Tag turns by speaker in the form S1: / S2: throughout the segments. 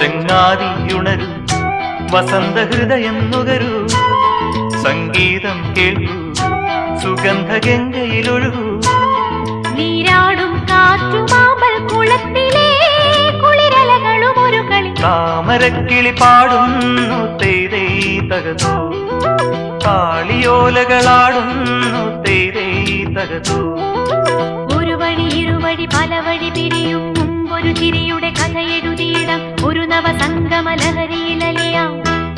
S1: ചങ്ങാതിയുണരൂ വസന്ത ഹൃദയം നുകരൂ സംഗീതം കേൾക്കൂ സുഗന്ധഗംഗയിലൊഴുകൂ
S2: നീരാടും കാറ്റുമാമ്പൽ കുളത്തിലെ കുളിരലകളും ഒരു കളി
S1: താമരക്കിളി പാടുന്നു തെയ്തേ തകതൂ താളിയോലകളാടുന്നു തെയ്തേ തകതൂ
S2: ഒരു വഴി ഇരുവഴി പല വഴി പിരിയും മുമ്പൊരു ചിരിയുടെ കഥ എഴുതിയിടാം ഒരു നവസംഗമ ലഹരിയിലലിയാം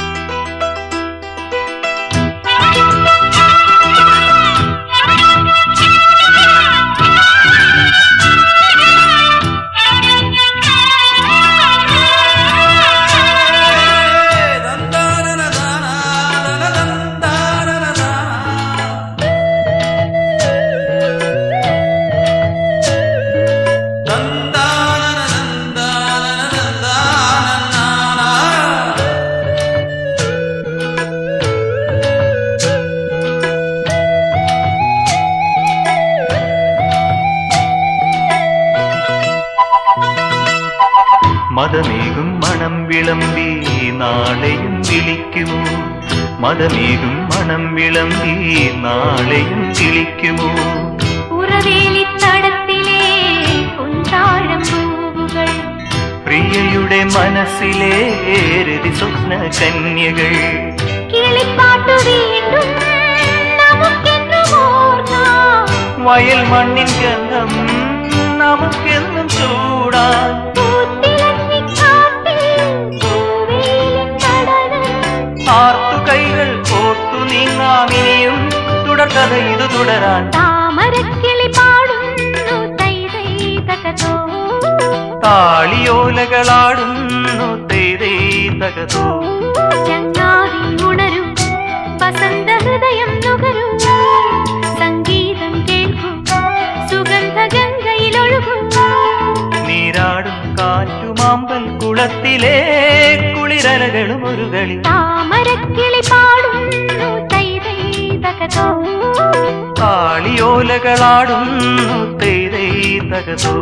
S1: മതമേകും മണം വിളമ്പി നാളെയും വിളിക്കുമോ മതമേകും മണം വിളമ്പി നാളെയും വിളിക്കുമോ
S2: ഉറവേലിത്തടത്തിലെ പൊൻതാഴം പൂവുകൾ
S1: പ്രിയയുടെ മനസ്സിലെ രതി സ്വപ്ന കന്യകൾ
S2: കിളിപ്പാട്ടു വീണ്ടും നമുക്കെന്നും ഓർക്കാം
S1: വയൽ മണ്ണിൻ ഗന്ധം നമുക്കെന്നും ചൂടാൻ
S2: പൂത്തിലഞ്ഞിക്കാട്ടിൽ പൂവേലിൻ തടനം
S1: ആർത്തു കൈകൾ കോർത്തു നീങ്ങാമിനിയും തുടർക്കഥ ഇത് തുടരാൻ
S2: താമരക്കിളി പാടുന്നു തൈ തൈ തകതോ
S1: താളിയോലകളാടുന്നു തേരേ തകതോ
S2: ചങ്ങാതി ഉണരും വസന്ത ഹൃദയം നുകരും സംഗീതം കേൾക്കും സുഗന്ധ ഗംഗയിലൊഴുകും
S1: നീരാടും കാറ്റുമാമ്പൽ കുളത്തിലെ കുളിരലകളും ഒരു കളി
S2: താമരക്കിളി പാടുന്നു തൈ തൈ തകതോ
S1: താളിയോലകളാടുന്നു തേരേ തകതോ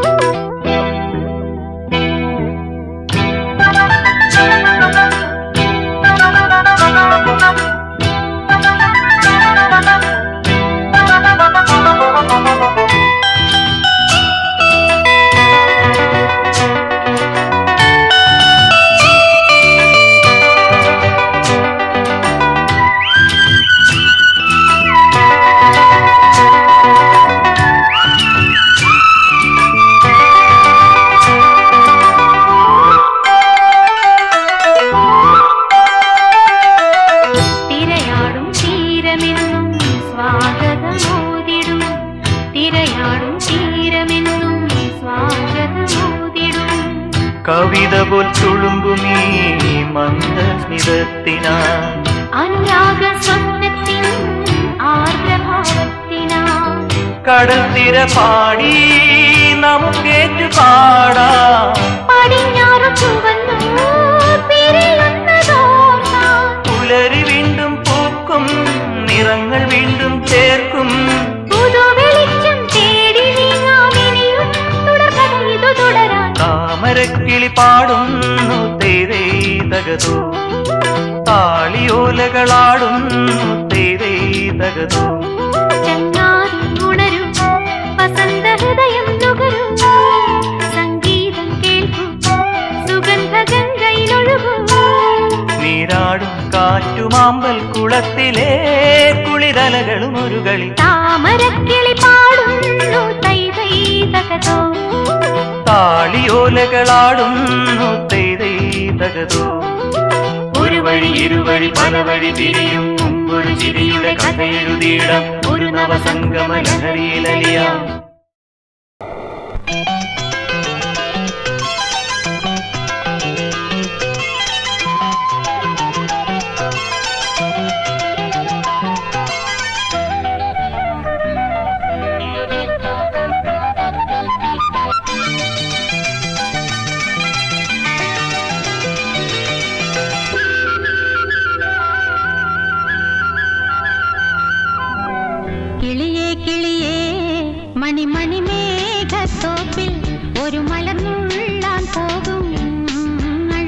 S2: തിരയാടും തീരമെന്നും സ്വാഗതമോതിടും തിരയാടും തീരമെന്നും സ്വാഗതമോതിടും
S1: കവിത പോൽ തുളുമ്പുമീ മന്ദസ്മിതത്തിനാ
S2: അനുരാഗ സ്വപ്നത്തിൻ ആർദ്രഭാവത്തിനാ
S1: കടൽ തിര പാടി നമുക്കേറ്റു പാടാം
S2: പടിഞ്ഞാറു ചുവന്നു പിരിയുന്നതോർത്താം
S1: പുലരി വീണ്ടും പൂക്കും നിറങ്ങൾ വീണ്ടും ചേർക്കും
S2: പുതുവെളിച്ചം തേടി നീങ്ങാമിനിയും തുടർക്കഥ ഇതു തുടരാൻ
S1: താമരക്കിളി പാടുന്നു തേരേ തകതോ താളിയോലകളാടുന്നു തേരേ തകതോ
S2: ചങ്ങാതി ഉണരും വസന്ത ഹൃദയം നുകരും സംഗീതം കേൾക്കും സുഗന്ധ ഗംഗയിലൊഴുകും
S1: നീരാടും കാറ്റുമാമ്പൽ കുളത്തിലെ കുളിരലകളും ഒരു കളി
S2: താമരക്കിളി പാടുന്നു തൈ തൈ തകതോ
S1: താളിയോലകളാടുന്നു തേരേ തകതോ ഒരു വഴി ഇരുവഴി പല വഴി തിരിയും മുമ്പൊരു ചിരിയുടെ കഥ എഴുതിയിടാം ഒരു നവസംഗമ ലഹരിയിലലിയാം
S2: കിളിയേ കിളിയേ മണിമണി മേഘത്തോപ്പിൽ ഒരു മലർന്നുള്ളാൻ പോകും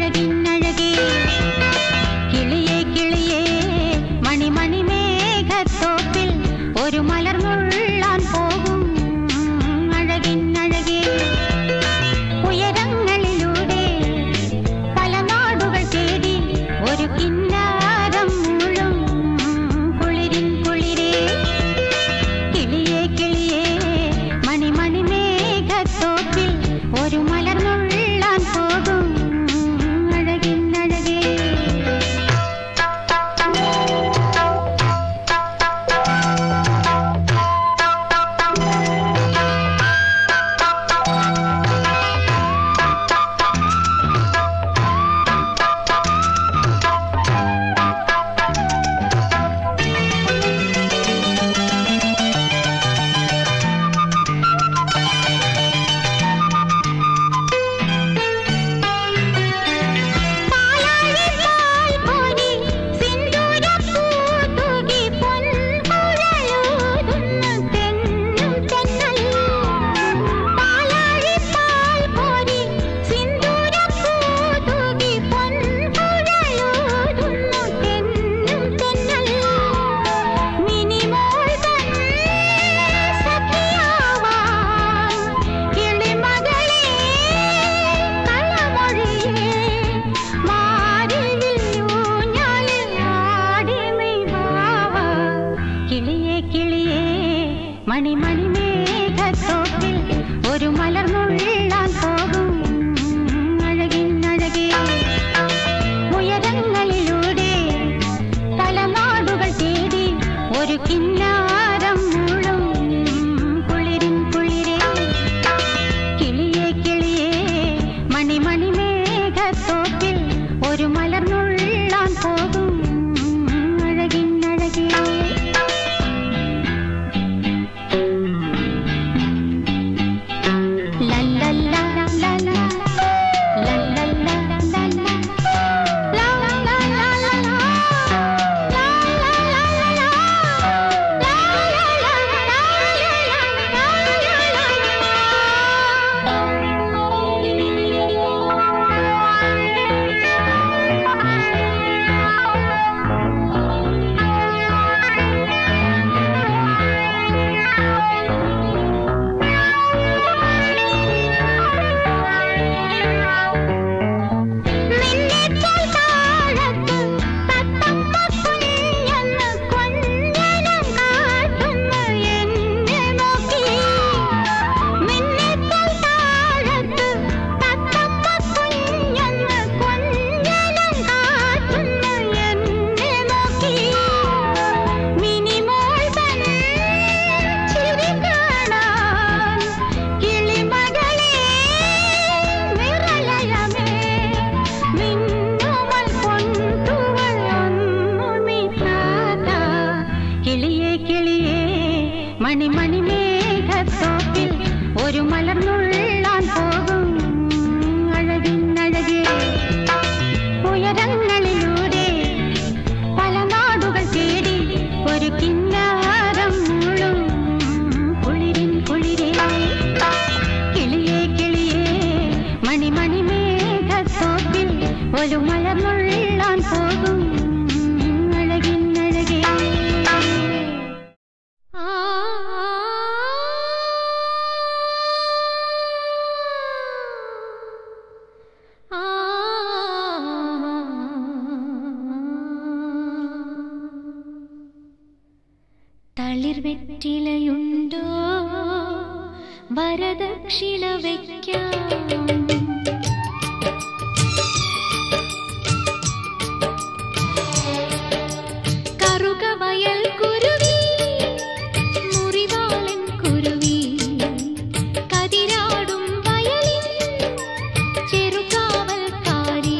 S2: മണിമണി മേഘത്തോപ്പിൽ ഒരു മലർന്നുള്ളാൻ പോകും അഴകിൻ അഴകേ ഉയരങ്ങളിലൂടെ തലനാടുകൾ തേടി ഒരു കിന്നാരം മൂളും കുളിരിൻ കുളിരേ കിളിയേ കിളിയേ മണിമണി മേഘത്തോപ്പിൽ ഒരു മലർന്നുള്ളാൻ പോകും അഴകിൻ അഴകേ നിന്നെപ്പോൽ താഴത്ത് തത്തമ്മ കുഞ്ഞെന്ന് കൊഞ്ഞനം കാട്ടുന്ന എന്നെ നോക്കി നിന്നെപ്പോൽ താഴത്ത് തത്തമ്മ കുഞ്ഞെന്ന് കൊഞ്ഞനം കാട്ടുന്ന എന്നെ നോക്കി മിനിമോൾ തൻ ചിരി കാണാൻ കിളിമകളെ വിറലയമേ മിന്നുമൽ കൊണ്ടുവൾ ഒന്നു നീ താതാ. കിളിയേ കിളിയേ മണിമണി മേഘത്തോപ്പിൽ ഒരു മലർന്നുള്ളാൻ പോകും അഴകിൻ അഴകേ ഉയരങ്ങളിലൂടെ പല നാടുകൾ തേടി ഒരു കിന്നാരം മൂളും കുളിരിൻ കുളിരേ കിളിയേ കിളിയേ മണിമണി മേഘത്തോപ്പിൽ ഒരു മലർന്നുള്ളാൻ പോകും അഴകിൻ അഴകേ ആ ആ തളിർവെറ്റിലയുണ്ടോ വരദക്ഷിണ വയ്ക്കാം കറുകവയൽ കുരുവി മുറിവാളൻ കുരുവി കതിരാടും വയലിൻ ചെറുകാവൽക്കാരി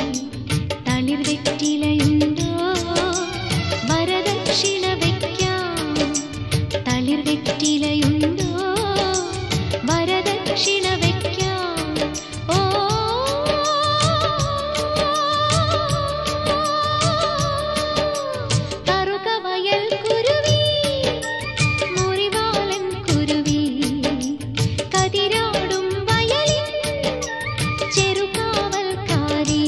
S2: തളിർവെറ്റിലയുണ്ടോ വരദക്ഷിണ വയ്ക്കാം തളിർവെറ്റിലയുണ്ടോ വരദക്ഷിണ വയ്ക്കാം ഓ കറുകവയൽ കുരുവി മുറിവാളൻ കുരുവി കതിരാടും വയലിൻ ചെറുകാവൽക്കാരി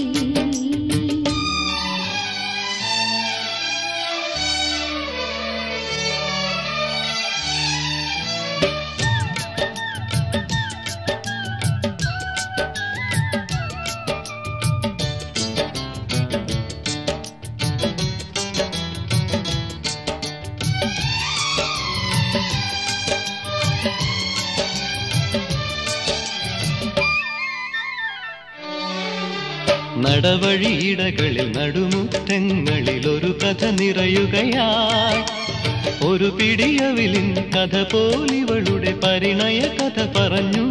S3: നടവഴിയിടകളിൽ നടുമുറ്റങ്ങളിൽ ഒരു കഥ നിറയുകയായി ഒരു പിടിയവിലിൻ കഥ പോലിവളുടെ പരിണയ കഥ പറഞ്ഞു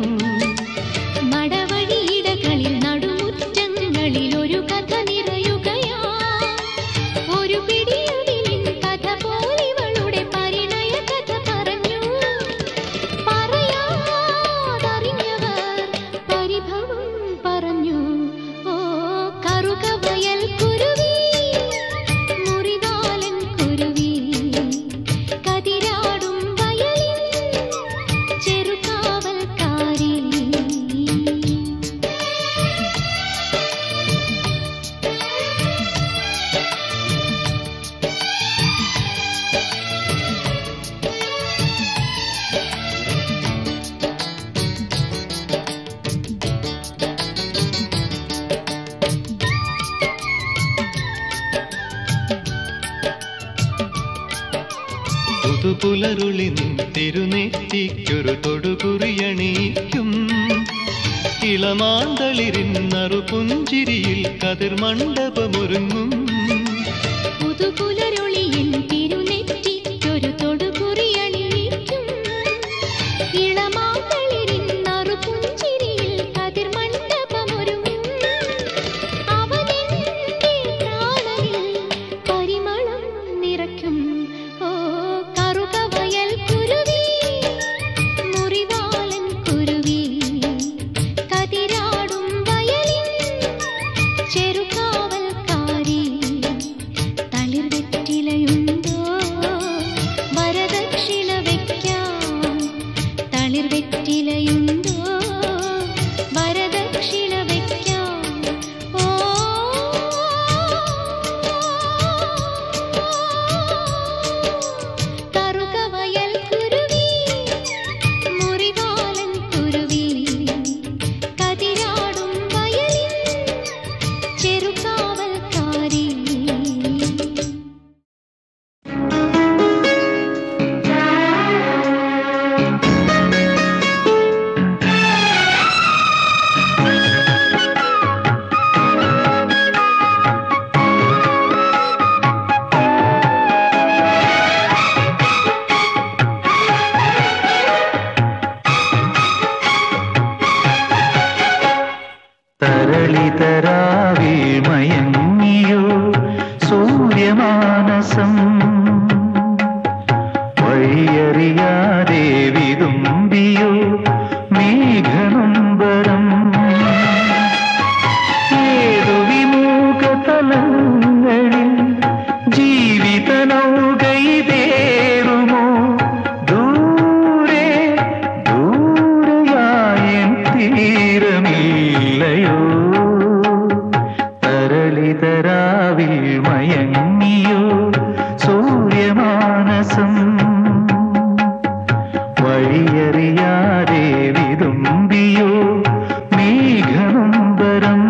S2: നടവഴിയിടകളിൽ നടുമുറ്റങ്ങളിൽ ഒരു കഥ നിറയുകയാ ഒരു പിടിയതിലിൻ കഥ പോലിവളുടെ പരിണയ കഥ പറഞ്ഞു പറയാതറിഞ്ഞവർ പരിഭവം പറഞ്ഞു ഓ കറുകവയൽ കുരുവി മുറിവാലൻ കുരുവി കതിരാടും വയലിൻ ചെറുകാവൽക്കാരി
S3: പുതുപുലരുളി നിൻ തിരുനെറ്റിക്കൊരു തൊടുകുറിയണിയിക്കും ഇളമാന്തളിരിൻ നറുപുഞ്ചിരിയിൽ കതിർമണ്ഡപമൊരുങ്ങും
S2: പുതുപുലരൊളിയിൽ തിരുനെറ്റിക്കൊരു തൊടുകുറിയണിയിക്കും ഇളമാതളിരിൻ നറുപുഞ്ചിരിയിൽ കതിർമണ്ഡപമൊരുങ്ങും അവനെന്റെ പ്രാണനിൽ പരിമളം നിറയ്ക്കും ഓ കറുകവയൽ കുരുവി മുറിവാലൻ കുരുവി കതിരാടും വയലിൻ ചെറുകാവൽക്കാരി തളിർവെറ്റിലയുണ്ടോ വരദക്ഷിണ വയ്ക്കാം തളിർവെറ്റിലയുണ്ടോ വരദക്ഷിണ വയ്ക്കാം ഓ കറുകവയൽ കുരുവി മുറിവാലൻ കുരുവി കതിരാടും വയലിൻ ചെറുകാവൽക്കാരി
S4: തരളിതരാവിമയങ്ങിയോ സൂര്യമാനസം വഴിയറിയാതെ വിതുമ്പിയോ മേഘനമ്പരം ഏതു വിമുഖ തലങ്ങളിൽ ജീവിത നൗകൈതേറുമോ ദൂരെ ദൂരയായൻ തീരമില്ലയോ തരളിതരാവിൽ മയങ്ങിയോ സൂര്യമാനസം വഴിയറിയാതെ വിതുമ്പിയോ മേഘനമ്പരം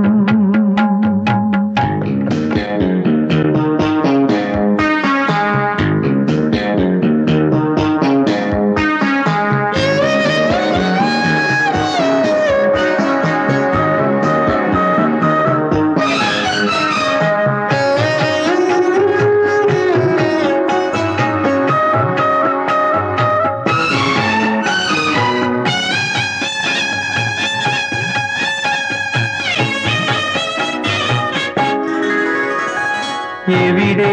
S4: എവിടെ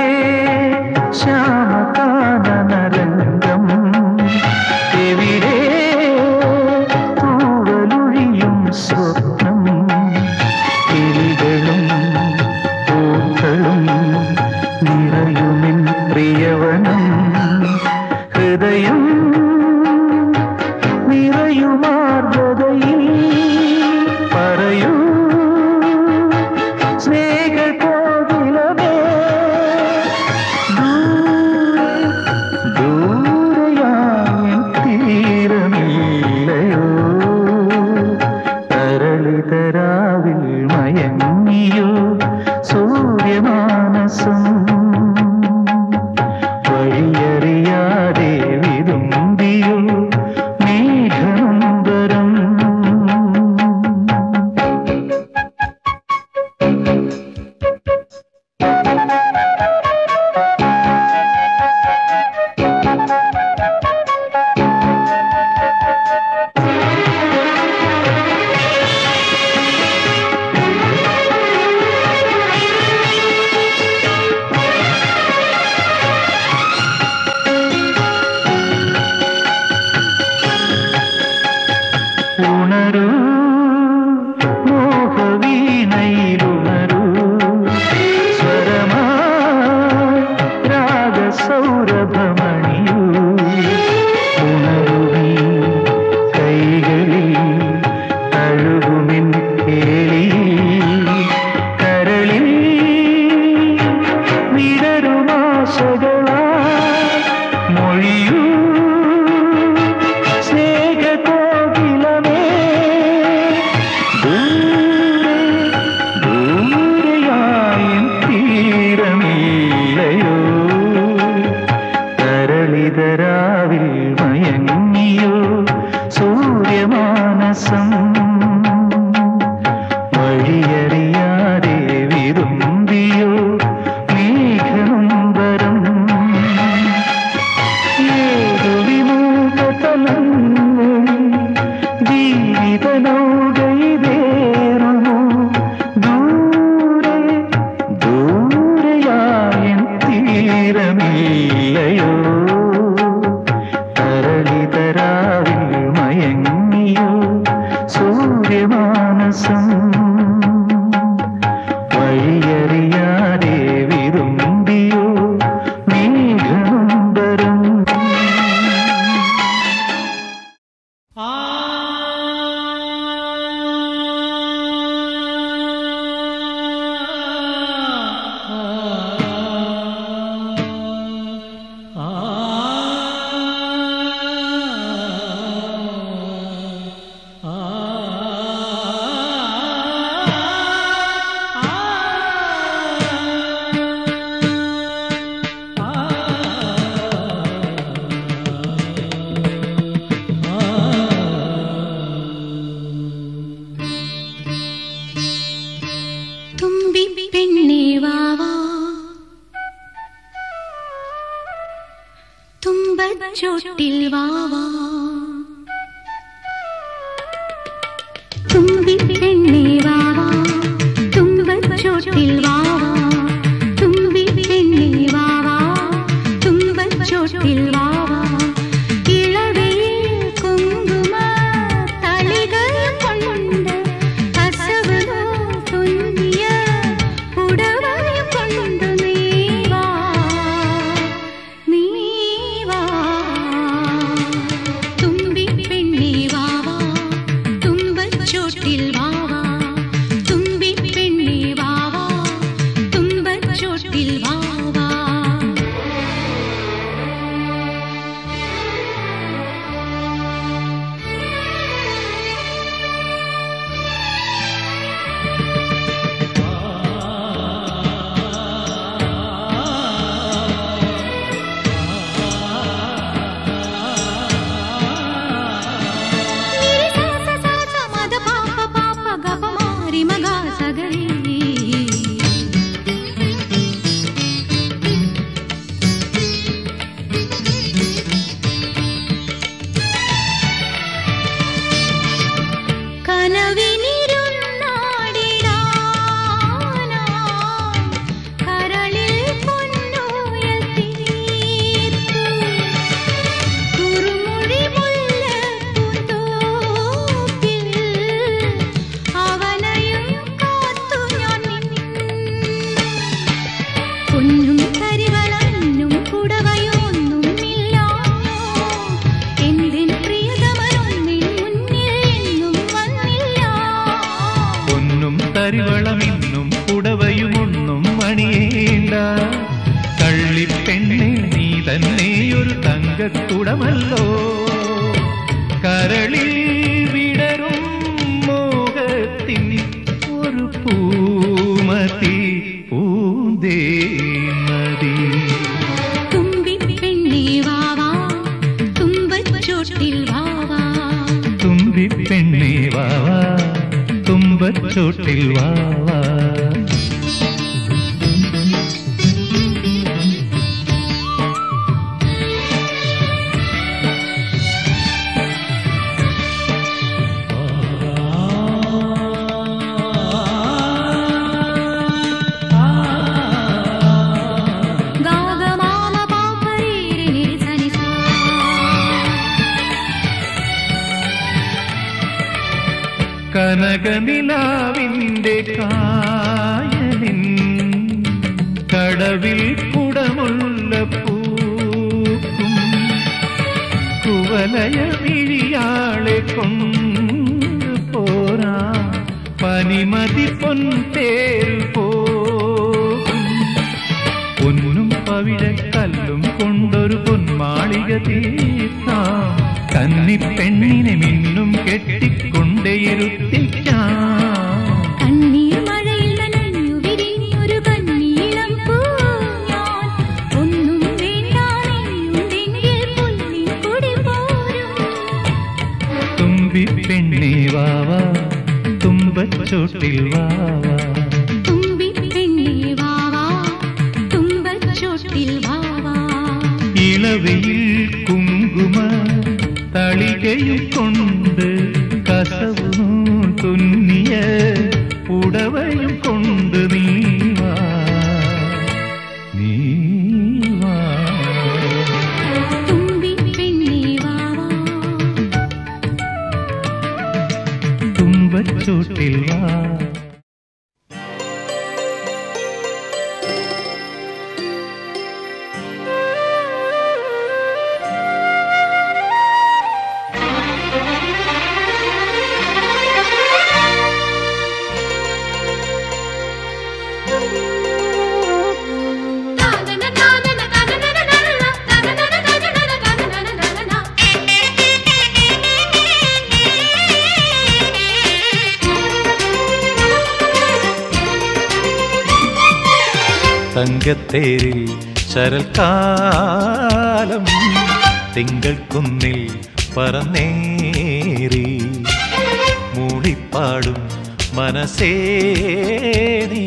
S4: ശ്യാമകാനനരംഗം എവിടെ തൂവലൊഴിയും സ്വപ്നം കിളികളും പൂക്കളും നിറയുമെൻ പ്രിയവനം ഹൃദയം നിറയുമാർദ്രതയിൽ പറയൂ സ്നേഹകോകിലമേ
S2: തുമ്പച്ചോട്ടിൽ വാവാ തുമ്പി പെണ്ണേ വാവാ തുമ്പച്ചോട്ടിൽ വാവാ തുമ്പി പെണ്ണേ വാവാ തുമ്പച്ചോട്ടിൽ വാവാ ഇളവയിൽ കുങ്കുമ തളികൾ കൊണ്ട് കസവനോ തുന്നിയ ഉടവയും കൊണ്ട് നീ വാ നീ വാ തുമ്പി പെണ്ണേ വാവാ തുമ്പച്ചോട്ടിൽ വാവാ തുമ്പി പെണ്ണേ വാവാ തുമ്പച്ചോട്ടിൽ വാവാ నిరి సా సా సా సా మద పాప పాప గప మారి మగా సగరి കനവിനിരുന്നാടിടാനാ കരളിൽ പൊന്നൂയൽ തീർത്തു കുറുമുഴി മുല്ലപ്പൂന്തോപ്പിൽ അവനെയും കാത്തു ഞാൻ നിന്നു. പൊന്നും കരിവളന്നും കുടവയൊന്നുമില്ല എന്തിൻ പ്രിയതമനൊന്നിൻ മുന്നിൽ എന്നും വന്നില്ല
S3: പൊന്നും തരിവളമിന്നും പുടവയുമൊന്നും മണിയേണ്ട കള്ളിപ്പെണ്ണെ നീ തന്നെ ഒരു തങ്കക്കുടമല്ലോ കരളിൽ വിടരും മോഹത്തിൻ ഒരു പൂമതി പൂന്തേമതി
S2: തുമ്പി പെണ്ണേ വാവാ തുമ്പച്ചോട്ടിൽ വാവാ
S3: തുമ്പി പെണ്ണേ വാവാ തുമ്പച്ചോട്ടിൽ വാവാ
S2: ഗാഗമാമ പാപ്പരീരി സനിസാ
S3: കനകനിലാവിന്റെ കായലിൻ കടവിൽ കുടമുള്ള പൂക്കും കുവലയ വിഴിയാളെ കൊണ്ട് പോരാ പനിമതി പൊൻതേൽ പോകും പൊന്നും പവിഴക്കല്ലും കൊണ്ടൊരു പൊന്മാളിക തീർക്കാം കന്നി പെണ്ണിനെ മിന്നും കെട്ടിക്കൊണ്ടേയിരുത്തിക്കാം
S2: കണ്ണീർ മഴയിൽ നനഞ്ഞു വിരിഞ്ഞൊരു കണ്ണീളം പൂ ഞാൻ ഒന്നും വേണ്ട നീയുണ്ടെങ്കിൽ പുല്ലിൻ കൊടി പോരും
S3: തുമ്പി പെണ്ണേ വാവാ തുമ്പച്ചോട്ടിൽ വാവാ
S2: തുമ്പി പെണ്ണേ വാവാ തുമ്പച്ചോട്ടിൽ വാവാ
S3: ഇളവയിൽ കുങ്കുമ തളികയും കൊണ്ട് കസവും തുന്നിയ ഉടവയും കൊണ്ട് നീവാ നീവാ
S2: തുമ്പി പെണ്ണേ വാവാ
S3: തുമ്പച്ചോട്ടിൽ വാ തങ്കത്തേരിൽ ശരൽക്കാലം തിങ്കൾ കുന്നിൽ പറന്നേറി മൂളിപ്പാടും മനസ്സേ നീ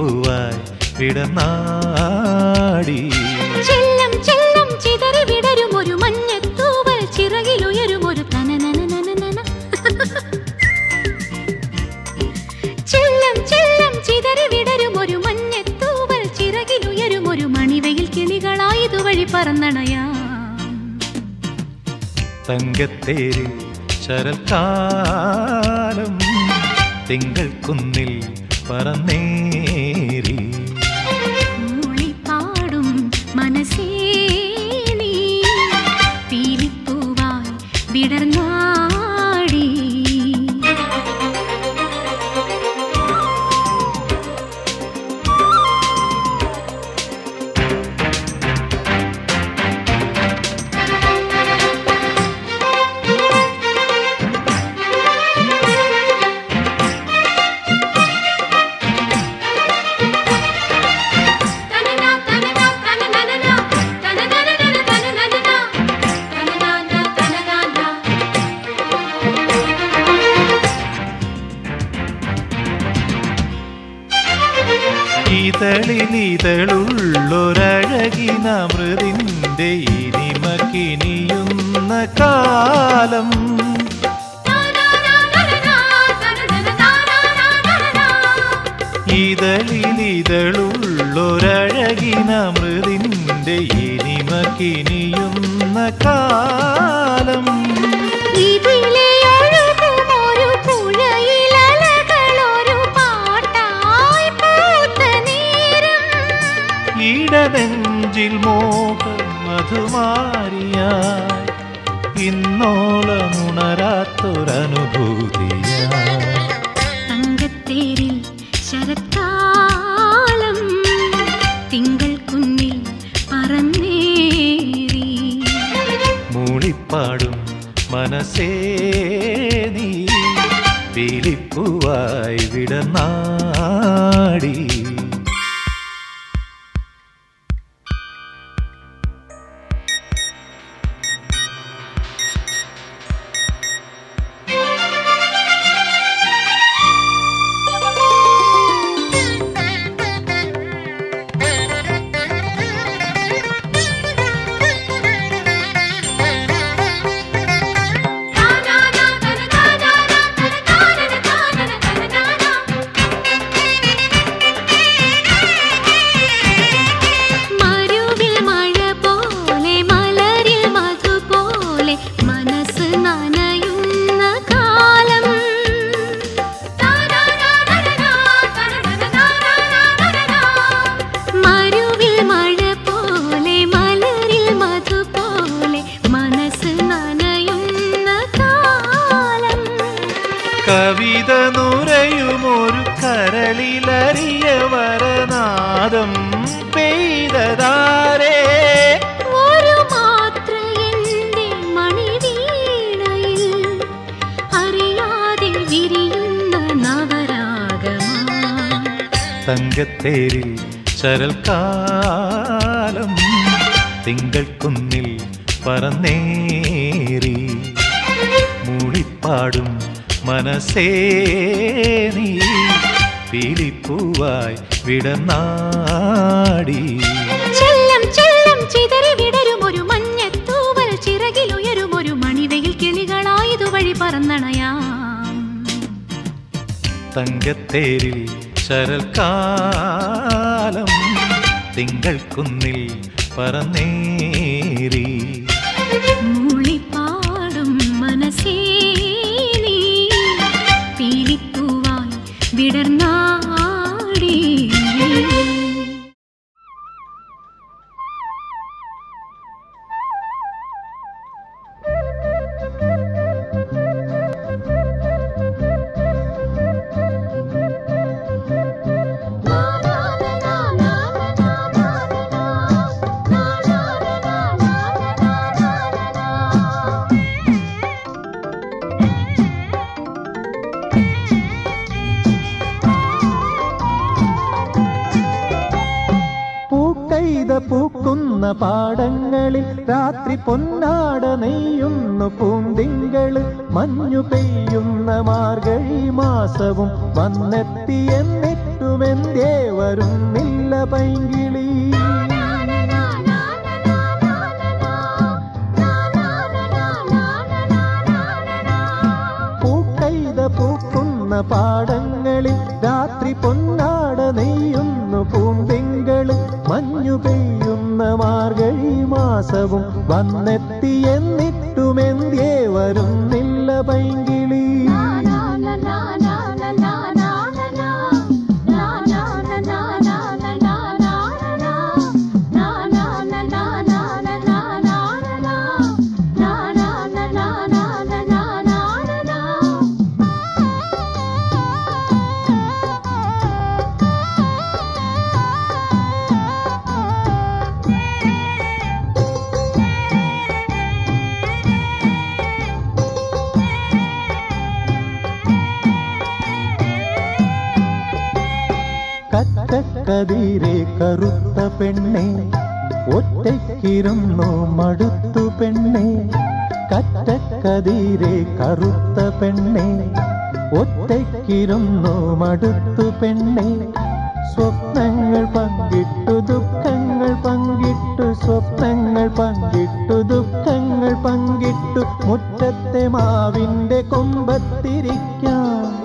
S3: പീലിപ്പൂവായി വിടനാടി
S2: ചെല്ലം ചെല്ലം ചിതറി വിടരും ഒരു മഞ്ഞത്തൂവൽ ചിറകിലുയരും ഒരു തനനനനനനന ചെല്ലം ചെല്ലം ചിതറി വിടരും ഒരു മഞ്ഞത്തൂവൽ ചിറകിലുയരും ഒരു മണിവയിൽ കിളികളായതുവഴി പറന്നണയാം
S3: തങ്കത്തേരിൽ ശരൽക്കാലം തിങ്കൾ കുന്നിൽ പറന്നേരി
S2: മൂളിപ്പാടും മനസ്സേ നീ പീലിപ്പൂവായി വിടർന്നാടി
S3: ഇതളിലിതളുള്ളൊരഴകിനമൃതിൻ്റെ ഇനിമ കിനിയുന്ന കാലം ഇതളിലിതളുള്ളൊരഴകിനമൃതിൻ്റെ ഇനിമ കിനിയുന്ന കാലം
S2: ഇതിലെ ഒഴുകുമൊരു പുഴയിലലകളൊരു പാട്ടായി പൂത്ത നേരം
S3: ഇടനെഞ്ചിൽ മോഹ മധുമാരിയായി ഇന്നോളമുണരാത്തൊരനുഭൂതിയായി
S2: തങ്കത്തേരിൽ ശരത്കാലം തിങ്കൾ കുന്നിൽ പറന്നേറി
S3: മൂളിപ്പാടും മനസ്സേ നീ പീലിപ്പൂവായി വിടനാടി
S2: മരുവിൽ മഴ പോലെ മലരിൽ മധു പോലെ മനസ്സ് നനയുന്ന കാലം മരുവിൽ മഴ പോലെ മലരിൽ മധു പോലെ മനസ്സ് നനയുന്ന കാലം
S3: കവിത നുരയുമൊരു കരളിലറിയ വരനാദം പെയ്തതാരേ
S2: ഒരു മാത്ര എന്റെ മണിവീണയിൽ അറിയാതെ വിരിയുന്ന നവരാഗമാ
S3: തങ്കത്തേരിൽ ശരൽക്കാലം തിങ്കൾ കുന്നിൽ പറന്നേറി മൂളിപ്പാടും മനസ്സേ നീ പീലിപ്പൂവായി വിടനാടി
S2: ചെല്ലം ചെല്ലം ചിതറി വിടരും ഒരു മഞ്ഞത്തൂവൽ ചിറകിലുയരും ഒരു മണിവയിൽ കിളികളായതുവഴി പറന്നണയാം
S3: തങ്കത്തേരിൽ ശരൽക്കാലം തിങ്കൾ കുന്നിൽ പറന്നേറി
S2: മൂളിപ്പാടും മനസ്സേ നീ പീലിപ്പൂവായി വിടർന്നാടി
S4: പൂക്കൈത പൂക്കുന്ന പാടങ്ങളിൽ രാത്രി പൊന്നാട നെയ്യുന്നു പൂന്തിങ്കള് മഞ്ഞു പെയ്യുന്ന മാർഗഴി മാസവും വന്നെത്തി എന്നിട്ടുമെന്തേ വരുന്നില്ല പൈങ്കിളി പാടങ്ങളിൽ രാത്രി പൊന്നാട നെയ്യുന്നു പൂന്തിങ്കള് മഞ്ഞു പെയ്യുന്ന മാർഗഴി മാസവും വന്നെത്തി എന്നിട്ടുമെന്ത്യേ വരുന്നില്ല പൈങ്കിളി കറ്റക്കതിരെ കറുത്ത പെണ്ണെ ഒറ്റയ്ക്കിരുന്നു മടുത്തു പെണ്ണെ കറ്റക്കതിരെ കറുത്ത പെണ്ണെ ഒറ്റയ്ക്കിരുന്നു മടുത്തു പെണ്ണെ സ്വപ്നങ്ങൾ പങ്കിട്ടു ദുഃഖങ്ങൾ പങ്കിട്ടു സ്വപ്നങ്ങൾ പങ്കിട്ടു ദുഃഖങ്ങൾ പങ്കിട്ടു മുറ്റത്തെ മാവിന്റെ കൊമ്പത്തിരിക്കാം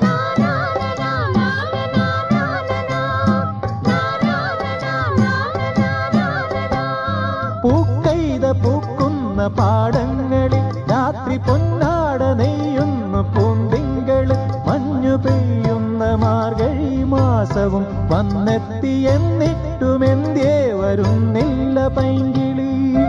S4: പൂക്കൈത പൂക്കുന്ന പാടങ്ങളിൽ രാത്രി പൊന്നാട നെയ്യുന്നു പൂന്തിങ്കള് മഞ്ഞു പെയ്യുന്ന മാർഗഴി മാസവും വന്നെത്തി എന്നിട്ടുമെന്തേ വരുന്നില്ല പൈങ്കിളി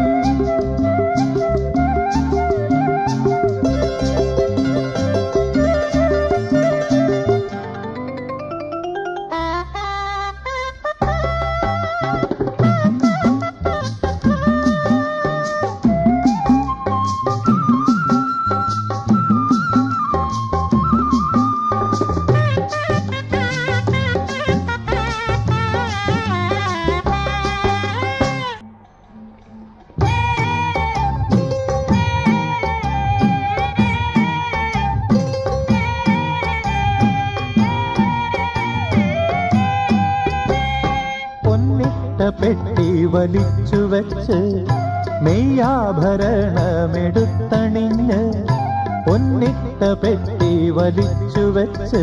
S4: പൊന്നിട്ട പെട്ടി വലിച്ചു വെച്ച് നെയ്യാഭരണമെടുത്തണിഞ്ഞ് പൊന്നിട്ട പെട്ടി വലിച്ചു വെച്ച്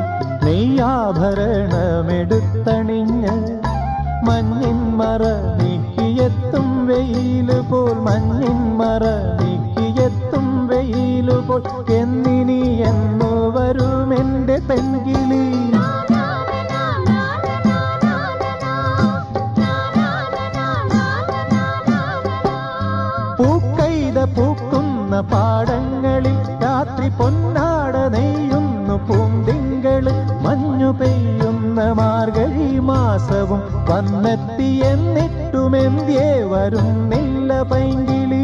S4: നെയ്യാഭരണമെടുത്തണിഞ്ഞ് മഞ്ഞിൻ മറ നീക്കിയെത്തും വെയില് പോൽ മഞ്ഞിൻ മറ നീക്കിയെത്തും വെയില് പോൽ എന്നിനി എന്നു വരുമെന്റെ പെൺകിളി പൂക്കൈത പൂക്കുന്ന പാടങ്ങളിൽ രാത്രി പൊന്നാട നെയ്യുന്നു പൂന്തിങ്കള് മഞ്ഞു പെയ്യുന്ന മാർഗഴി മാസവും വന്നെത്തി എന്നിട്ടുമെന്ത്യേ വരുന്നില്ല പൈങ്കിളി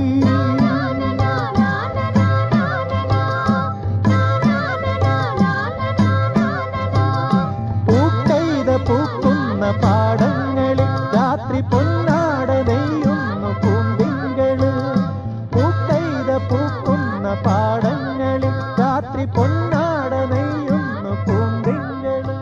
S4: പൂക്കൈത പൂക്കുന്ന പാടങ്ങളിൽ രാത്രി പൊന്നാട നെയ്യുന്നു പൂന്തിങ്കള് പൂക്കൈത പൂക്കുന്ന പാടങ്ങളിൽ രാത്രി പൊന്നാട നെയ്യുന്നു പൂന്തിങ്കള്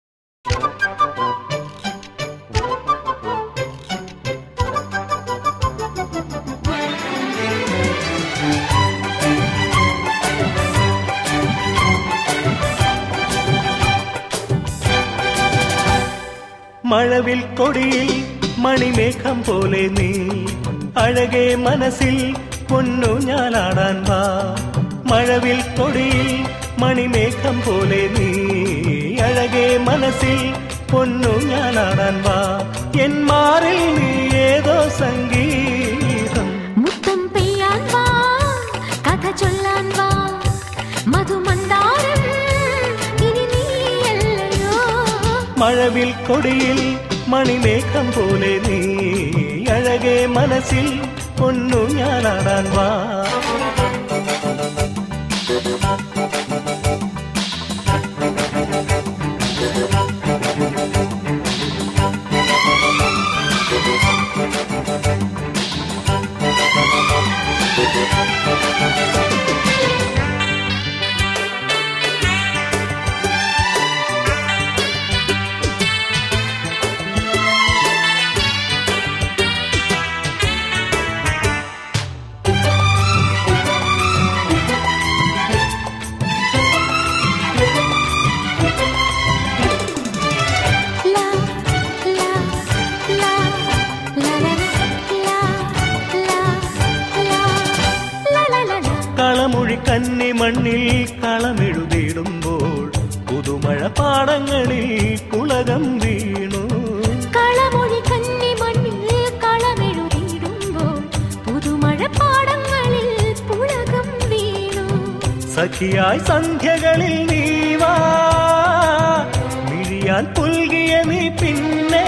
S1: മഴവിൽ കൊടിയിൽ മണിമേഘം പോലെ നീ അഴകെ മനസ്സിൽ പൊന്നു ഞാനാടാൻ വാ മഴവിൽ കൊടിയിൽ മണിമേഘം പോലെ നീ അഴകെ മനസ്സിൽ പൊന്നു ഞാനാടാൻ വാ എൻ മാറിൽ നീ ഏതോ സംഗീതം
S2: മുത്തം പെയ്യാൻ വാ കഥ ചൊല്ലാൻ വാ മധുമന്ദാരം ഇനി നീയല്ലയോ
S1: മഴവിൽ കൊടിയിൽ മണിമേഘം പോലെ നീ അഴകെ മനസ്സിൽ പൊന്നു ഞാനാടാൻ വാ കളമൊഴി കന്നി മണ്ണിൽ കളമെഴുതിടുമ്പോൾ പുതുമഴ പാടങ്ങളിൽ പുളകം വീണു
S2: കളമൊഴി കന്നി മണ്ണിൽ കളമെഴുതിയിടുമ്പോൾ പുതുമഴ പാടങ്ങളിൽ പുളകം വീണു
S1: സഖിയായി സന്ധ്യകളിൽ നീവാ മിഴിയാൽ പുൽകിയ നീ പിന്നെ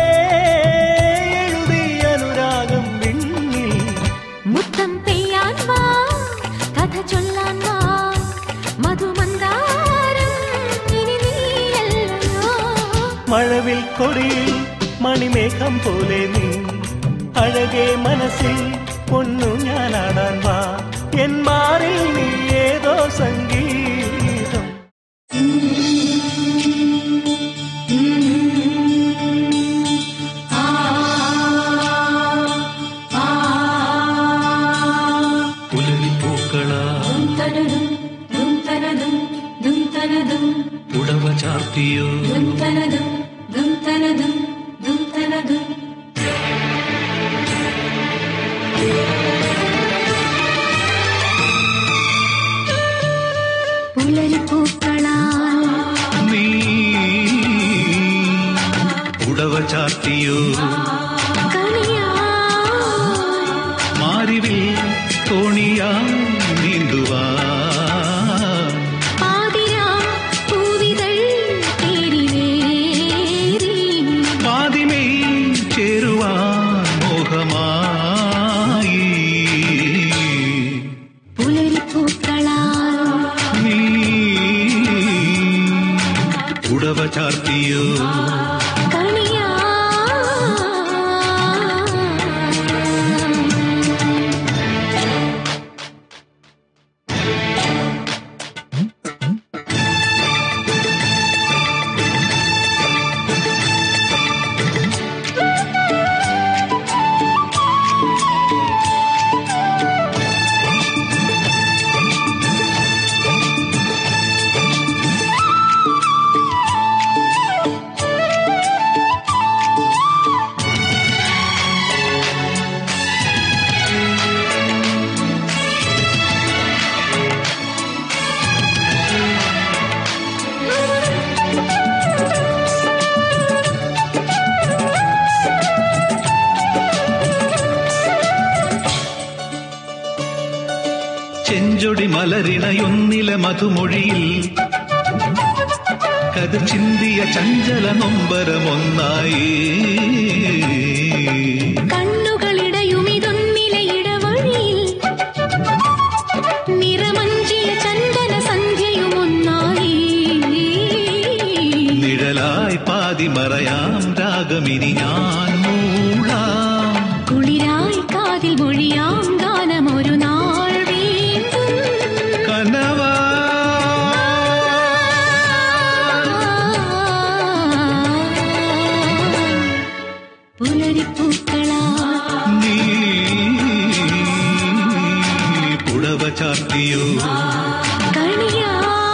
S1: എഴുതി അനുരാഗം വിണ്ണിൽ
S2: മുത്തം പെയ്യാൻ വാ കഥ ചൊല്ലാൻ വാ മധുമന്ദാരം ഇനി നീയല്ലയോ
S1: മഴവിൽ കൊടിയിൽ മണിമേഘം പോലെ നീ അഴകേ മനസ്സിൽ പൊന്നു ഞാനാടാൻ വാ എൻ മാറിൽ നീ ഏതോ സംഗീതം
S3: പുലരിപ്പൂക്കളാ ഉടവ ചാർത്തിയോ
S2: പുലരിപ്പൂക്കളാൽ
S3: നീ ഉടവ ചാർത്തിയോ
S2: കണിയായി
S3: മാറിവിൽ തോണിയാ നീന്തുവാ
S2: പാതിരാ പൂവിതൾ തേരിലേറി
S3: പാതിമേ ചേരുവാൻ മോഹമായി
S2: പുലരിപ്പൂക്കളാൽ
S3: നീ ഉടവ ചാർത്തിയോ
S2: കണിയായി
S3: ചെഞ്ചൊടി മലരിണയൊന്നിലെ മധുമൊഴിയിൽ കതിർ ചിന്തിയ ചഞ്ചല നൊമ്പരമൊന്നായി
S2: കണ്ണുകളിടയും ഇതൊന്നിലെ ഇടവഴിയിൽ നിറമഞ്ചിയ ചന്ദന സന്ധ്യയും ഒന്നായി
S3: നിഴലായി പാതി മറയാം രാഗമിനി ഞാൻ മൂളാം
S2: കുളിരായി കാതിൽ മൊഴിയാം ഗാനമൊരു നാൾ വീണ്ടും
S3: കനവാ
S2: പുലരിപ്പൂക്കളാ
S3: നീ പുടവ ചാർത്തിയോ
S2: കണിയാ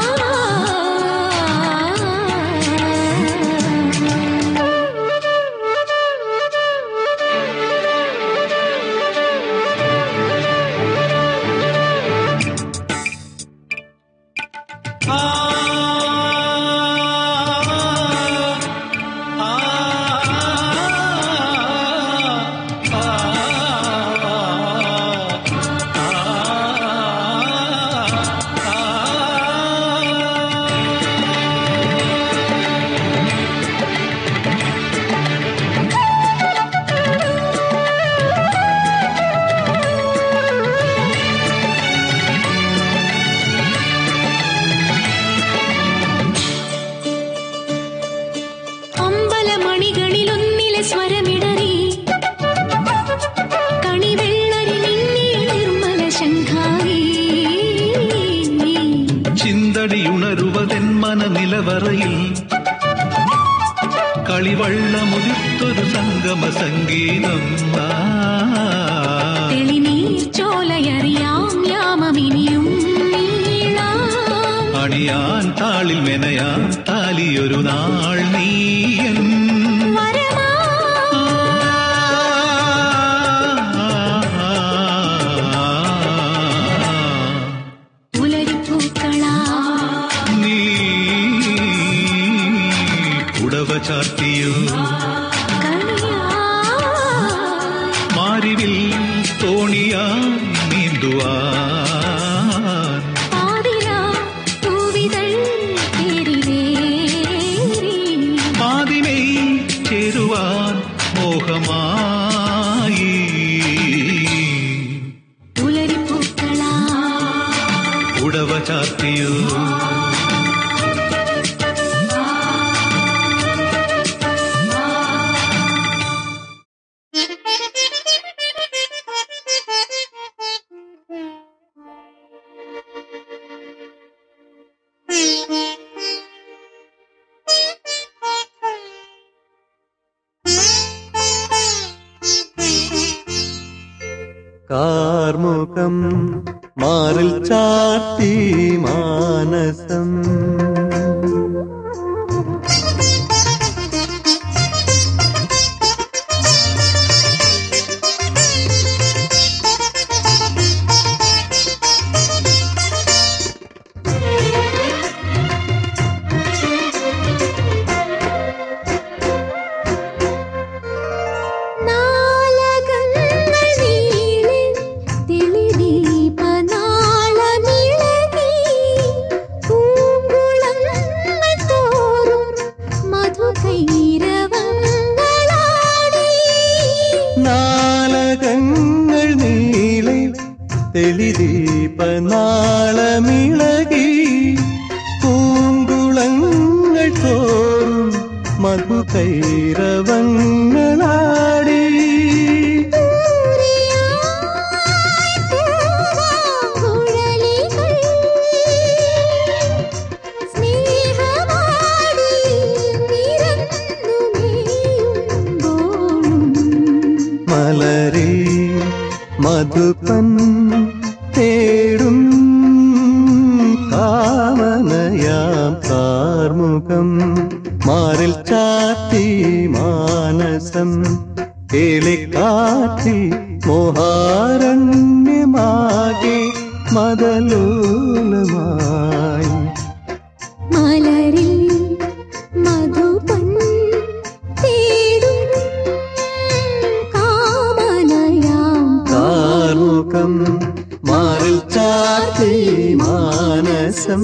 S2: അമ്പലമണികളിലൊന്നിലെ സ്വരമിടറി കണിവെള്ളരി നിന്നിൽ നിർമ്മല ശങ്കാരി
S3: ചിന്തടിയുണരുവതെന്മന നിലവറയിൽ കളിവള്ളമുതിർത്തൊരു സംഗമ സംഗീതം ആ.
S2: തെളിനീർ ചോലയറിയാം യാമമിനിയും നീളാം
S3: അണിയാൻ താളിൽ മെനയാൻ താലിയൊരു നാൾ നീയൻ
S2: വരമാ
S3: ചാർത്തിയോ
S2: കണിയായി
S3: മാരിവിൽ തോണിയായി നീന്തുവാൻ
S2: പാതിരാ പൂവിതൾ തേരിലേറി
S3: പാതിമേ ചേരുവാൻ മോഹമായി
S2: പുലരിപ്പൂക്കളാ
S3: ഉടവ ചാർത്തിയോ
S4: കാർമുഖം മാറിൽ ചാത്തി മാനസം
S2: നാലകങ്ങൾ നീളെ തെളിദീപനാളമിളകി പൂങ്കുളങ്ങൾ തോറും മധുകൈരവങ്ങളാടി
S4: നാലകങ്ങൾ നീളെ തെളിദീപനാളമിളകി പൂങ്കുളങ്ങൾ തോറും മധുകൈരവങ്ങളാടി
S2: ദൂരെയായി പൂവാങ്കുഴലികൾ സ്നേഹമാടി നിരന്നു മേയുമ്പോഴും
S4: മലരിൽ മധുപൻ തേടും കാമനയാം കാർമുഖം മാറിൽ ചാത്തി മാനസം കേളിക്കാറ്റിൽ മോഹാരണ്യമാകെ മതലോലമായി
S2: മലരിൽ മധുപൻ തേടും കാമനയാം
S4: കാർമുഖം മാറിൽ ചാത്തി മാനസം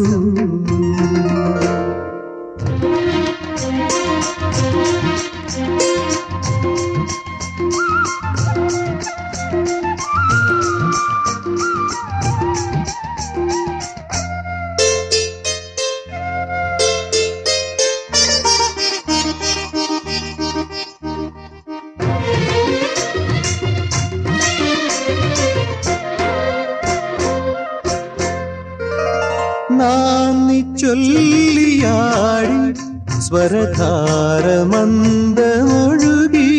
S4: നാന്നി ചൊല്ലിയാടി സ്വരധാരമന്ദമൊഴുകി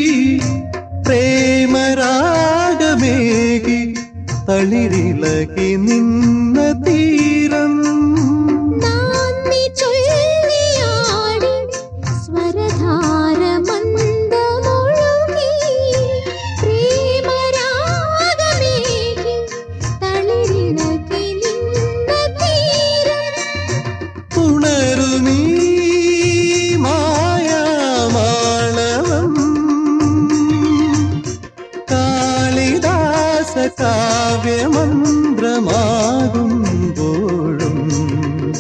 S4: പ്രേമരാഗമേകി തളിരിളകി നിന്ന തീരം
S2: നാന്ദി ചൊല്ലിയാടി സ്വരധാരമന്ദമൊഴുകി പ്രേമരാഗമേകി തളിരിണകി നിന്ന തീരം
S4: ഉണരുമീ മായാമാളവം കാളിദാസ കാവ്യമന്ത്രമാകുമ്പോഴും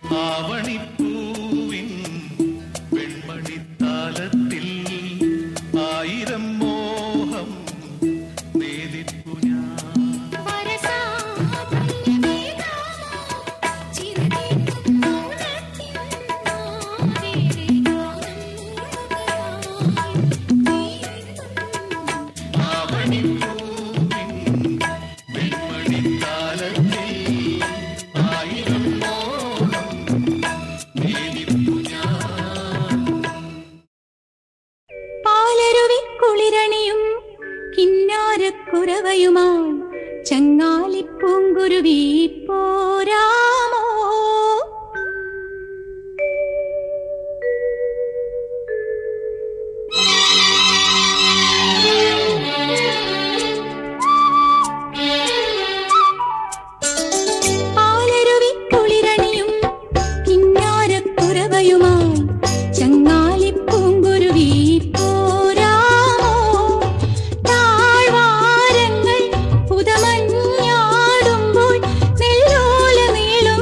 S3: ആവണിപ്പൂവിൻ വെൺമണിത്താലത്തിൽ ആയിരം മോഹം നേദിപ്പു ഞാൻ
S5: പാലരുവി കുളിരണിയും കിന്നാരക്കുറവയുമായി ചങ്ങാലിപ്പൂങ്കുരുവി പോരാമോ പാലരുവി കുളിരണിയും കിന്നാരക്കുറവയുമായി ചങ്ങാലിപ്പൂങ്കുരുവി പോരാമോ താഴ്വാരങ്ങൾ പുതമഞ്ഞാടുമ്പോൾ നെല്ലോല നീളും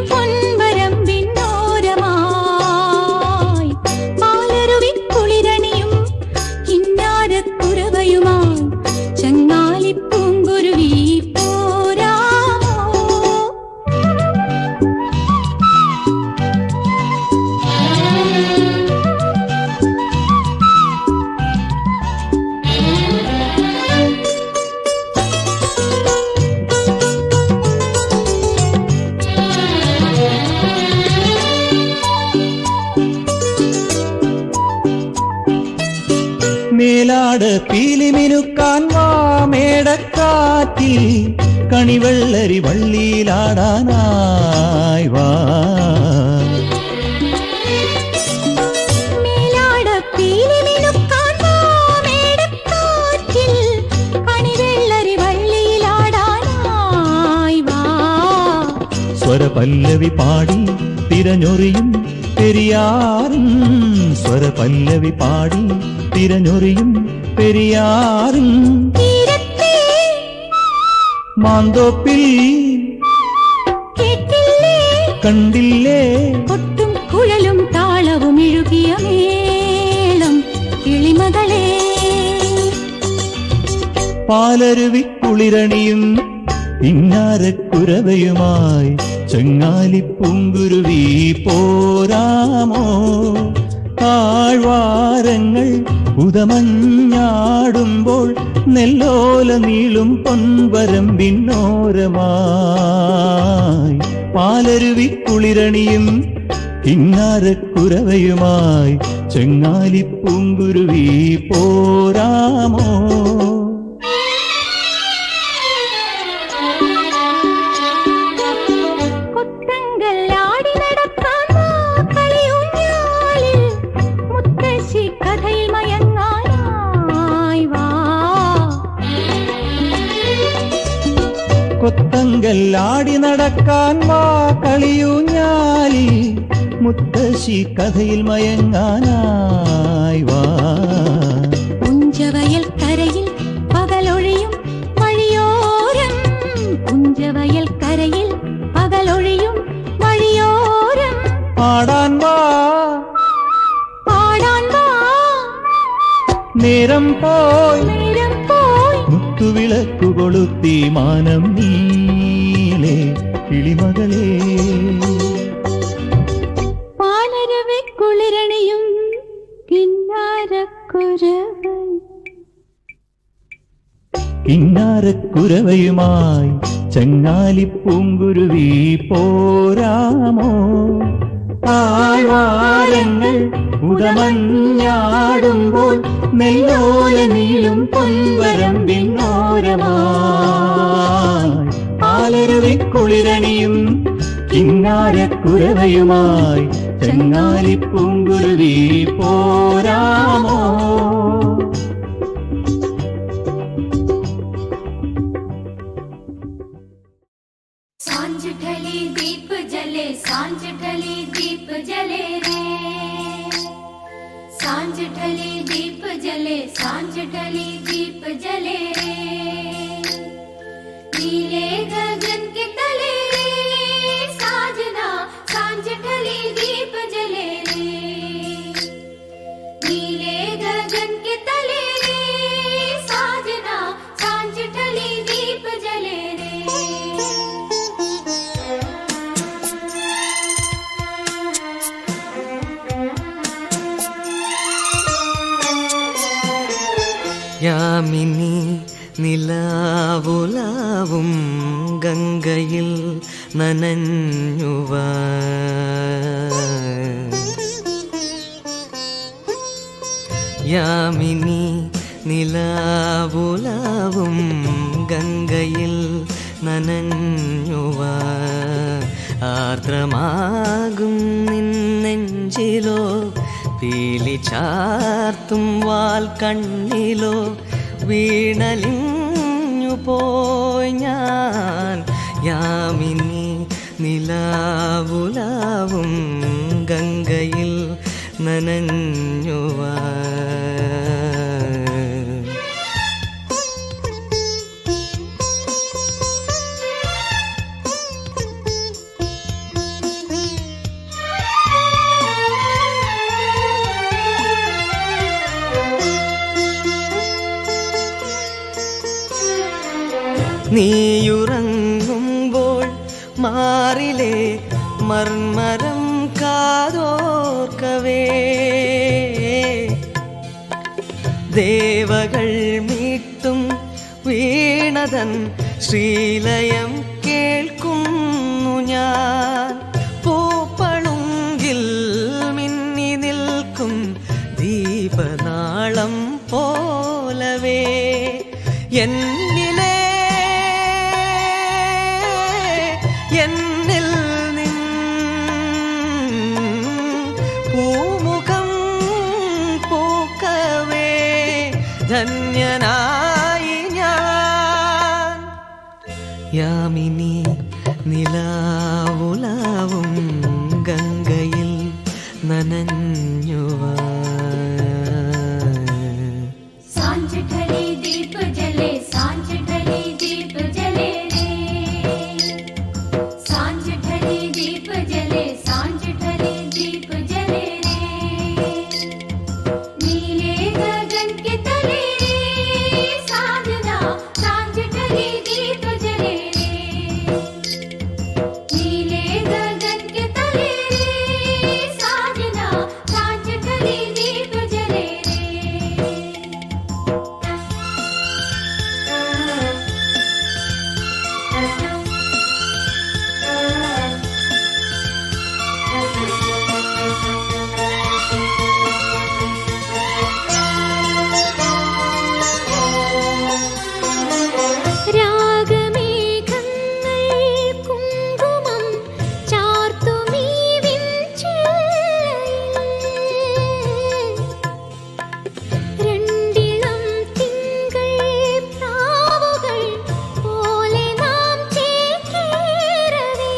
S5: പൊൻവരമ്പിന്നോരമായി പാലരുവി കുളിരണിയും കിന്നാരക്കുറവയുമായി ചങ്ങാലിപ്പൂങ്കുരുവി പോരാമോ
S4: മേലാട് പീലിമിനുക്കാൻ വാ മേടക്കാറ്റിൽ കണിവെള്ളരി വള്ളിയിലാടാനായി വാ
S5: മേലാട പീലിമിനുക്കാൻ വാ മേടക്കാറ്റിൽ കണിവെള്ളരി വള്ളിയിലാടാനായി വാ
S4: സ്വരപല്ലവി പാടി തിരഞ്ഞൊറിയും പെരിയാറും സ്വരപല്ലവി പാടി തിരഞ്ഞൊറിയും പെരിയാറും
S5: തീരത്തെ
S4: മാന്തോപ്പിൽ
S5: കേട്ടില്ലേ
S4: കണ്ടില്ലേ
S5: കൊട്ടും കുഴലും താളവും ഇഴുകിയ മേളം കിളിമകളെ
S4: പാലരുവി കുളിരണിയും ഇങ്ങാരക്കുരവയുമായി ചെങ്ങാലിപ്പൂങ്കുരുവി പോരാമോ താഴ്വാരങ്ങൾ ഉദമഞ്ഞാടുമ്പോൾ നെല്ലോല നീളും പൊൻവരമ്പിന്നോരമായി പാലരുവി കുളിരണിയും കിന്നാരക്കുരവയുമായി ചെങ്ങാലിപ്പൂങ്കുരുവി പോരാമോ
S5: കൊത്തങ്കൽ ആടി നടക്കാൻ വാ കളിയൂഞ്ഞാലിൽ മുത്തശ്ശി കഥയിൽ മയങ്ങാനായി വാ
S4: കൊത്തങ്കല്ലാടി നടക്കാൻ വാ കളിയൂഞ്ഞാലി മുത്തശ്ശി കഥയിൽ മയങ്ങാനായി വാ
S5: പുഞ്ചവയൽ കരയിൽ പകലൊഴിയും വഴിയോരം പുഞ്ചവയൽ കരയിൽ പകലൊഴിയും വഴിയോരം
S4: പാടാൻ വാ
S5: പാടാൻ വാ
S4: നേരം പോയി
S5: നേരം പോയി
S4: മുത്തുവിളക്കു കൊളുത്തി മാനം നീളെ കിളിമകളെ
S5: പാലരവെ കുളിരണിയും കിന്നാരക്കുരവൈ
S4: കിന്നാരക്കുരവയുമായി ചങ്ങാലിപ്പൂങ്കുരുവി പോരാമോ താഴ്വാരങ്ങൾ ഉദമഞ്ഞാടുമ്പോൾ നെല്ലോല നീളും പൊൻവരമ്പിന്നോരമായി പാലരുവി കുളിരണിയും കിന്നാരക്കുരവയുമായി ചങ്ങാലിപ്പൂങ്കുരുവി പോരാമോ
S6: सांझ ढली दीप जले सांझ ढली दीप जले रे सांझ ढली दीप जले सांझ ढली दीप जले रे नीले गगन के तले रे साजना सांझ ढली
S7: യാമിനി നിലാവുലാവും ഗംഗയിൽ നനഞ്ഞുവ യാമിനി നിലാവുലാവും ഗംഗയിൽ നനഞ്ഞുവ ആർദ്രമാകും നിന്നെഞ്ചിലോ പീലി ചാർത്തും വാൽ കണ്ണിലോ വീണലിഞ്ഞു പോയി ഞാൻ യാമിനി നിലാവുലാവും ഗംഗയിൽ നനഞ്ഞുവാ നീയുറങ്ങുമ്പോൾ മാറിലെ മർമരം കാതോർക്കവേ ദേവകൾ മീട്ടും വീണതൻ ശ്രീലയം കേൾക്കുന്നു ഞാൻ പൂപ്പളുങ്കിൽ മിന്നി നിൽക്കും ദീപനാളം പോലവേ എന്നിലെ എന്നിൽ നിൻ പൂമുഖം പൂക്കവേ ധന്യനായി ഞാൻ യാമിനി നിലാവുലാവും ഗംഗയിൽ നനഞ്ഞുവാ
S6: सांझ ढले दीप जले सांझ ढले दीप जले रे सांझ ढले दीप जले सांझ ढले दीप जले रे नीले गगन के तले रे साजना सांझ ढले दीप जले रे नीले गगन के तले रे साजना सांझ ढले दीप जले रे
S5: രാഗമേഘങ്ങൾ കുങ്കുമം ചാർത്തുമീ വിൺചില്ലയിൽ. രണ്ടിളം തിങ്കൾ പ്രാവുകൾ പോലെ നാം ചേക്കേറവേ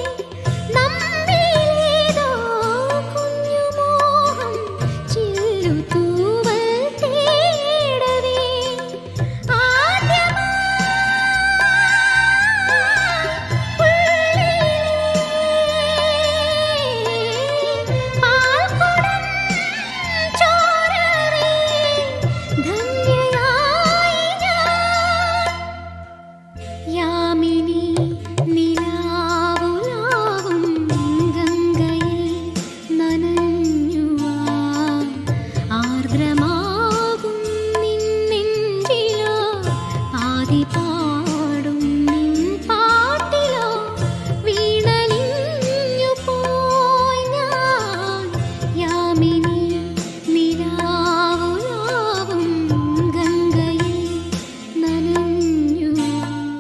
S5: നമ്മിലേതോ കുഞ്ഞുമോഹം ചില്ലുതൂവൽ തേടവേ ആദ്യമായി പാൽക്കുടം ചോരവേ ധന്യയായി ഞാൻ യാമിനി നിലാവുലാവും ഗംഗയിൽ നനഞ്ഞുവാ ആർദ്രമാകും നിന്നെഞ്ചിലോ ആദി പാടും നിൻ പാട്ടിലോ വീണലിഞ്ഞു പോയി ഞാൻ യാമിനി നിലാവുലാവും ഗംഗയിൽ നനഞ്ഞുവാ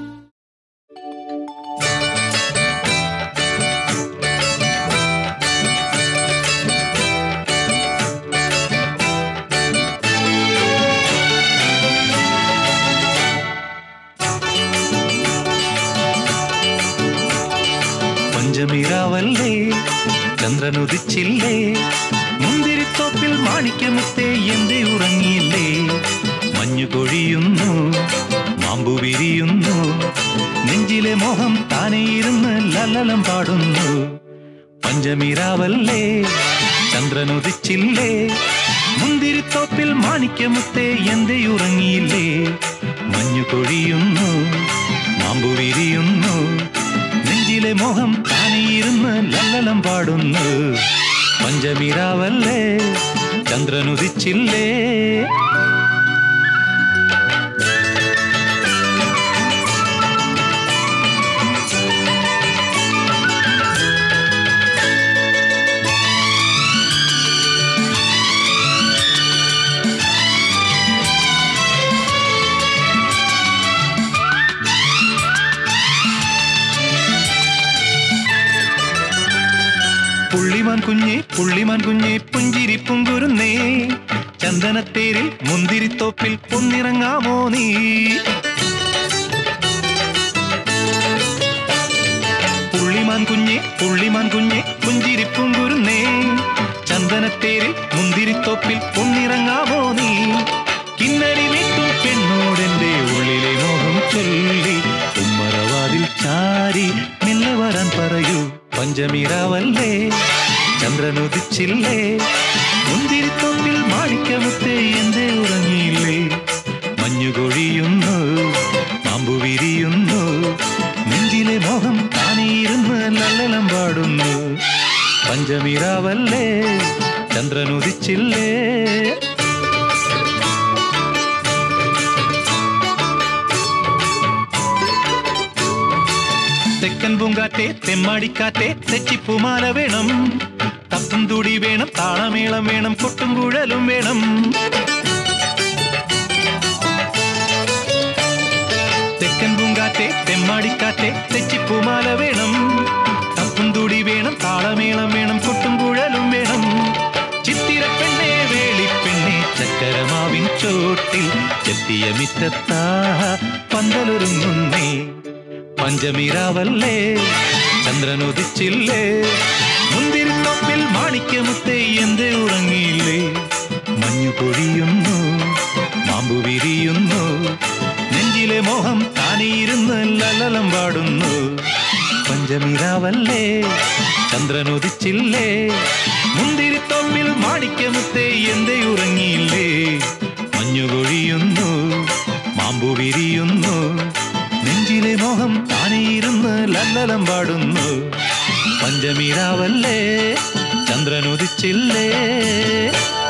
S3: പഞ്ചമിരാവല്ലേ ചന്ദ്രനുദിച്ചില്ലേ മുന്തിരിത്തോപ്പിൽ മാണിക്യമുത്തേ എന്റെ ഉറങ്ങിയില്ലേ മഞ്ഞു കൊഴിയുന്നു മാമ്പു വിരിയുന്നു നെഞ്ചിലെ മോഹം താനെ ഇരുന്ന് ലല്ലലം പാടുന്നു പഞ്ചമിരാവല്ലേ ചന്ദ്രനുദിച്ചില്ലേ മുന്തിരിത്തോപ്പിൽ മാണിക്യമുത്തേ എന്റെ ഉറങ്ങിയില്ലേ മഞ്ഞു കൊഴിയുന്നു മാമ്പു വിരിയുന്നു നെഞ്ചിലെ മോഹം താനെയിരുന്ന് ലല്ലലം പാടുന്നു പഞ്ചമിരാവല്ലേ ചന്ദ്രനുദിച്ചില്ലേ പുള്ളിമാൻ കുഞ്ഞെ പുള്ളിമാൻ കുഞ്ഞെ പുഞ്ചിരി പുങ്കുരുന്നേ ചന്ദനത്തേരിൽ മുന്തിരിത്തോപ്പിൽ പൊന്നിറങ്ങാമോ നീ പുള്ളിമാൻ കുഞ്ഞെ പുള്ളിമാൻ കുഞ്ഞെ പുഞ്ചിരി പുങ്കുരുന്നേ ചന്ദനത്തേരിൽ മുന്തിരിത്തോപ്പിൽ പൊന്നിറങ്ങാമോ നീ കിന്നരി വീട്ടും പെണ്ണോടെന്റെ ഉള്ളിലെ മോഹം ചൊല്ലി ഉമ്മറവാതിൽ ചാരി മെല്ലെ വരാൻ പറയൂ പഞ്ചമിരാവല്ലേ ചന്ദ്രനുദിച്ചില്ലേ മുന്തിരിത്തോപ്പിൽ മാണിക്കമുത്തേ എന്തേ ഉറങ്ങിയില്ലേ മഞ്ഞുകൊഴിയുന്നു മാമ്പു വിരിയുന്നു നെഞ്ചിലെ മോഹം താനേയിരുന്ന് നല്ലലം പാടുന്നു പഞ്ചമിരാവല്ലേ ചന്ദ്രനുദിച്ചില്ലേ തെക്കൻ പൂങ്കാറ്റെ തെമ്മാടിക്കാറ്റെ തെച്ചിപ്പൂമാല വേണം തപ്പും തുടി വേണം താളമേളം വേണം കൊട്ടും കുഴലും വേണം തെക്കൻ പൂങ്കാറ്റെ തെമ്മാടിക്കാറ്റെ തെച്ചിപ്പൂമാല വേണം തപ്പും തുടി വേണം താളമേളം വേണം കൊട്ടും കുഴലും വേണം ചിത്തിരപ്പെണ്ണേ വേളിപ്പെണ്ണേ ചക്കരമാവിൻ ചോട്ടിൽ ചെത്തിയ മിറ്റത്താ പന്തലൊരുങ്ങുന്നേ പഞ്ചമിരാവല്ലേ ചന്ദ്രനുദിച്ചില്ലേ മുന്തിരിത്തോപ്പിൽ മാണിക്യമുത്തേ എന്തേ ഉറങ്ങിയില്ലേ മഞ്ഞു പൊഴിയുന്നു മാമ്പു വിരിയുന്നു നെഞ്ചിലെ മോഹം താനേയിരുന്ന് ലലലം പാടുന്നു പഞ്ചമിരാവല്ലേ ചന്ദ്രനുദിച്ചില്ലേ മുന്തിരിത്തോപ്പിൽ മാണിക്യമുത്തേ എന്തേ ഉറങ്ങിയില്ലേ മഞ്ഞു പൊഴിയുന്നു മാമ്പു വിരിയുന്നു നെഞ്ചിലെ മോഹം താനേയിരുന്ന് ലല്ലലം പാടുന്നു പഞ്ചമിരാവല്ലേ ചന്ദ്രനുദിച്ചില്ലേ